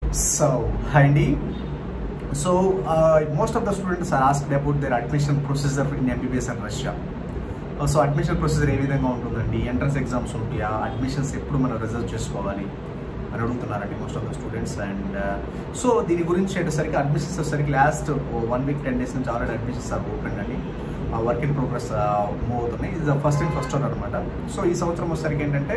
So, hi Andy. So, uh, most of the students are asked about their admission procedure in MBBS and Russia. Uh, so admission procedure ఏ విధంగా ఉంటుందండి entrance exams ఉంటాయా admissions ఎప్పుడు మనం reserve చేసుకోవాలి అని అడుగుతున్నారండి most of the students and so దీని గురించి వచ్చేసరికి అడ్మిషన్స్ వచ్చేసరికి last one week ten days నుంచి ఆల్రెడీ అడ్మిషన్స్ ఆర్ ఓపెన్ అండి వర్క్ ఇన్ ప్రోగ్రెస్ మూవ్ అవుతున్నాయి ఇది ఫస్ట్ అండ్ ఫస్ట్ అనమాట సో ఈ సంవత్సరం వచ్చేసరికి ఏంటంటే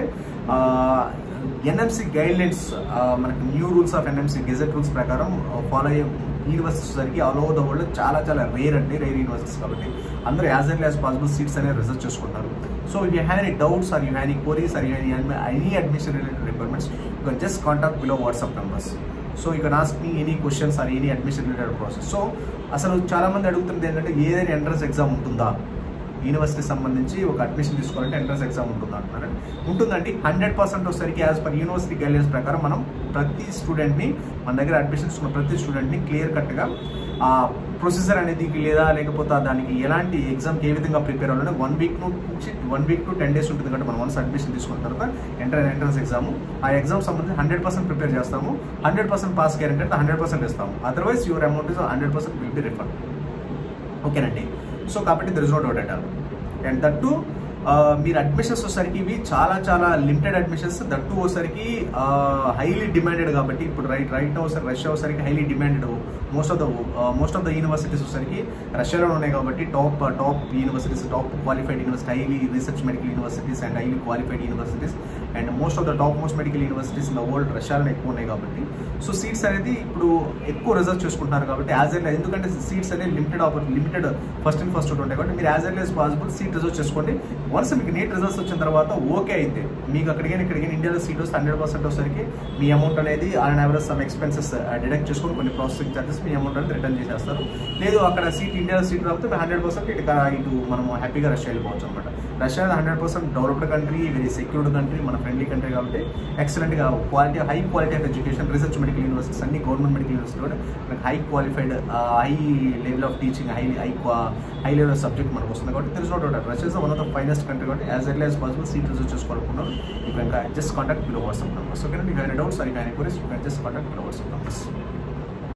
ఎన్ఎంసీ గైడ్ లైన్స్ మనకి new rules of NMC gazette rules ప్రకారం ఫాలో అయ్యే యూనివర్సిటీస్ వచ్చేసరికి ఆల్ ఓవర్ ద వరల్డ్ చాలా చాలా రేర్ అండి రేర్ యూనివర్సిటీస్ కాబట్టి అందరూ as early as possible seats అనేవి రిజర్వ్ చేసుకుంటారు so you have any doubts or you have any queries or you any admission related requirements you can just contact below WhatsApp numbers so you can ask me any questions or any admission related process so అసలు చాలా మంది అడుగుతుంది ఏంటంటే ఏదైనా entrance exam ఉంటుందా university సంబంధించి ఒక admission తీసుకోవాలంటే ఎంట్రన్స్ ఎగ్జామ్ ఉంటుంది అంటున్నారు ఉంటుందండి హండ్రెడ్ పర్సెంట్ వచ్చేసరికి యాజ్ పర్ యూనివర్సిటీ గైడ్లైన్స్ ప్రకారం మనం ప్రతి స్టూడెంట్ని మన దగ్గర అడ్మిషన్ తీసుకున్న ప్రతి స్టూడెంట్ని క్లియర్ కట్గా ఆ ప్రొసీజర్ అనేది లేదా లేకపోతే దానికి ఎలాంటి ఎగ్జామ్కి ఏ విధంగా ప్రిపేర్ అవ్వాలంటే వన్ వీక్ నుంచి one week to ten days ఉంటుంది కాబట్టి మనం వన్స్ అడ్మిషన్ తీసుకున్న తర్వాత ఎంటర్ ఎంట్రన్స్ ఎగ్జామ్ ఆ ఎగ్జామ్ సంబంధించి హండ్రెడ్ పర్సెంట్ ప్రిపేర్ చేస్తాము హండ్రెడ్ పర్సెంట్ పాస్ గ్యారెంటీ అయితే హండ్రెడ్ పర్సెంట్ ఇస్తాము otherwise your amount is hundred percent will be refund ఓకేనండి సో కాబట్టి there is no doubt at all and that మీరు admissions వచ్చేసరికి ఇవి చాలా చాలా లిమిటెడ్ అడ్మిషన్స్ దట్టు వచ్చేసరికి హైలీ డిమాండెడ్ కాబట్టి ఇప్పుడు రైట్ రైట్ ఒకసారి రష్యా వచ్చేసరికి highly demanded most of the most of the universities వచ్చేసరికి రష్యాలో ఉన్నాయి కాబట్టి top top universities top qualified university highly research medical universities and highly qualified universities and most of the top most medical universities in the world రష్యాలో ఎక్కువ ఉన్నాయి కాబట్టి so seats అనేది ఇప్పుడు ఎక్కువ రిజర్వ్ చేసుకుంటున్నారు కాబట్టి యాజ్ ఎల్ ఎందుకంటే సీట్స్ అనేది లిమిటెడ్ ఆపర్ లిమిటెడ్ ఫస్ట్ అండ్ ఫస్ట్ ఉంటాయి కాబట్టి మీరు as early as possible seat reserve చేసుకోండి వన్స్ మీకు నీట్ రిజల్ట్స్ వచ్చిన తర్వాత ఓకే అయితే మీకు అక్కడికి ఇక్కడికి ఇండియాలో సీట్ వస్తే హండ్రెడ్ పర్సెంట్ వచ్చేసరికి మీ అమౌంట్ అనేది on average some expenses deduct చేసుకొని కొన్ని ప్రాసెసింగ్ చార్జెస్ మీ అమౌంట్ అనేది రిటర్న్ చేసేస్తారు లేదు అక్కడ సీట్ ఇండియాలో సీట్ రాకపోతే హండ్రెడ్ పర్సెంట్ ఇటు ఇటు మనం హ్యాపీగా రష్యా వెళ్ళిపోవచ్చు అనమాట Russia hundred percent developed country very secured country మన ఫ్రెండ్లీ కంట్రీ కాబట్టి ఎక్సలెంట్గా quality high quality of education research medical universities అన్ని గవర్నమెంట్ మెడికల్ యూనివర్సిటీ కూడా మనకి high qualified high level of teaching high high high level of subject మనకు వస్తుంది కాబట్టి తెలిసిన doubt Russia is one of the finest country కాబట్టి as early as possible seat reserve చేసుకోవాలనుకున్నారు you can just contact below WhatsApp numbers okay you have doubts or you have queries you can just contact below WhatsApp numbers